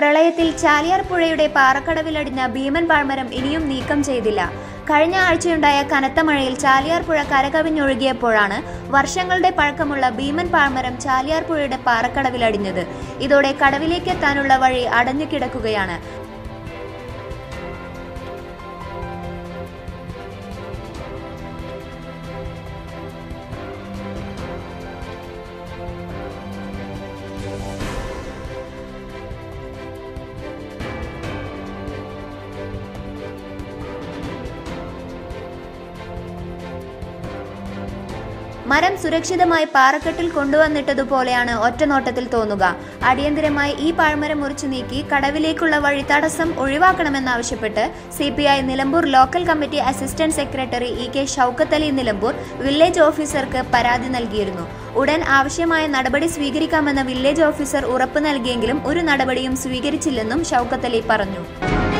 പ്രളയത്തിൽ ചാലിയാർ പുഴയുടെ പാറക്കടവിലടിഞ്ഞ ഭീമൻ പാഴ്മരം ഇനിയും നീക്കം ചെയ്തില്ല കഴിഞ്ഞ ആഴ്ചയുണ്ടായ കനത്ത മഴയിൽ ചാലിയാർ പുഴ കരകവിഞ്ഞൊഴുകിയപ്പോഴാണ് വർഷങ്ങളുടെ പഴക്കമുള്ള ഭീമൻ പാഴ്മരം ചാലിയാർ പുഴയുടെ പാറക്കടവിലടിഞ്ഞത് ഇതോടെ കടവിലേക്ക് എത്താനുള്ള വഴി അടഞ്ഞു കിടക്കുകയാണ് മരം സുരക്ഷിതമായി പാറക്കെട്ടിൽ കൊണ്ടുവന്നിട്ടതുപോലെയാണ് ഒറ്റനോട്ടത്തിൽ തോന്നുക അടിയന്തിരമായി ഈ പാഴ്മരം മുറിച്ചു നീക്കി കടവിലേക്കുള്ള വഴി തടസ്സം ഒഴിവാക്കണമെന്നാവശ്യപ്പെട്ട് C P I Nilambur local committee assistant secretary E K Shoukath Ali Nilambur village ഓഫീസർക്ക് പരാതി നൽകിയിരുന്നു ഉടൻ ആവശ്യമായ നടപടി സ്വീകരിക്കാമെന്ന് വില്ലേജ് ഓഫീസർ ഉറപ്പ് നൽകിയെങ്കിലും ഒരു നടപടിയും സ്വീകരിച്ചില്ലെന്നും ഷൗക്കത്ത് അലി പറഞ്ഞു